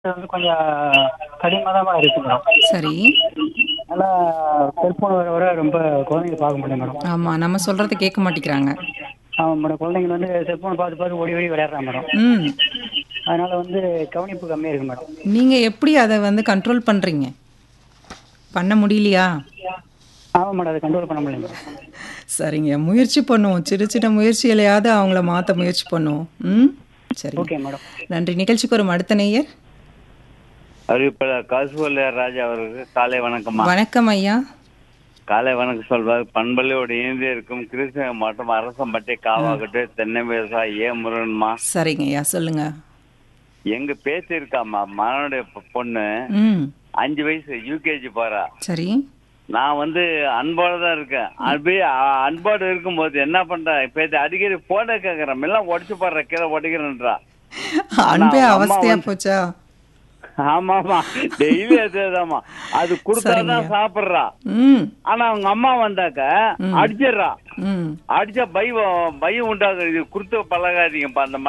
இது வந்து கொஞ்சம் கடினமாக தான் மேடம் இருக்கு மேடம் சரி அதனால் செல்ஃபோன் வர வர ரொம்ப குழந்தைங்க பார்க்க முடியல மேடம் ஆமா நம்ம சொல்றத கேட்க மாட்டேங்கிறாங்க ஆமாம் மேடம் குழந்தைங்க வந்து செல்ஃபோன் பார்த்து பார்த்து ஓடி ஓடி விளையாடுறாங்க மேடம் ம் அதனால வந்து கவனிப்பு கம்மியாக இருக்கு மேடம் நீங்க எப்படி அதை வந்து கண்ட்ரோல் பண்றீங்க பண்ண முடியலையா ஆமாம் மேடம் அதை கண்ட்ரோல் பண்ண முடியல மேடம் சரிங்க முயற்சி பண்ணுவோம் சின்ன சின்ன முயற்சியிலையாவது அவங்கள மாற்ற முயற்சி பண்ணுவோம் ம் சரி ஓகே மேடம் நன்றி நிகழ்ச்சிக்கு வரும் அடுத்த நேயர் அறிவிப்பாளர் காசுவல்லையார் ராஜா அவருக்கு காலை வணக்கம்மா வணக்கம் ஐயா காலை வணக்கம் சொல்வார் பண்பலையோடு இணைந்து இருக்கும் கிருஷ்ணகிரி மாவட்டம் அரசம்பட்டை காவாக்கட்டு தென்னை விவசாயி ஏ முருகன்மா சரிங்க ஐயா சொல்லுங்க எங்க பேச்சு இருக்காம்மா மகனுடைய பொ- பொண்ணு ம் அஞ்சு வயசு யூகேஜி போறா சரி நான் வந்து அன்போட தான் இருக்கேன் அப்படியே அ- அன்போடு இருக்கும்போது என்ன பண்றேன் இப்ப இது அடிக்கடி போட கேக்குறேன் எல்லாம் உடச்சு போடுற கீழே உடைக்கிறேன்றா அன்பே அம்மா அவஸ்தையா வந்து- போச்சா ஆமாமா டெய்லி அதேதாம்மா அது கொடுத்தாதான் சரிங்க. சாப்பிடுறா ம் ஆனா அவங்க அம்மா வந்தாக்க அடிச்சிடுறா ம் அடிச்சா பயம் பயம் உண்டாகுது இது குடுத்து பழகாதீங்கப்பா அந்த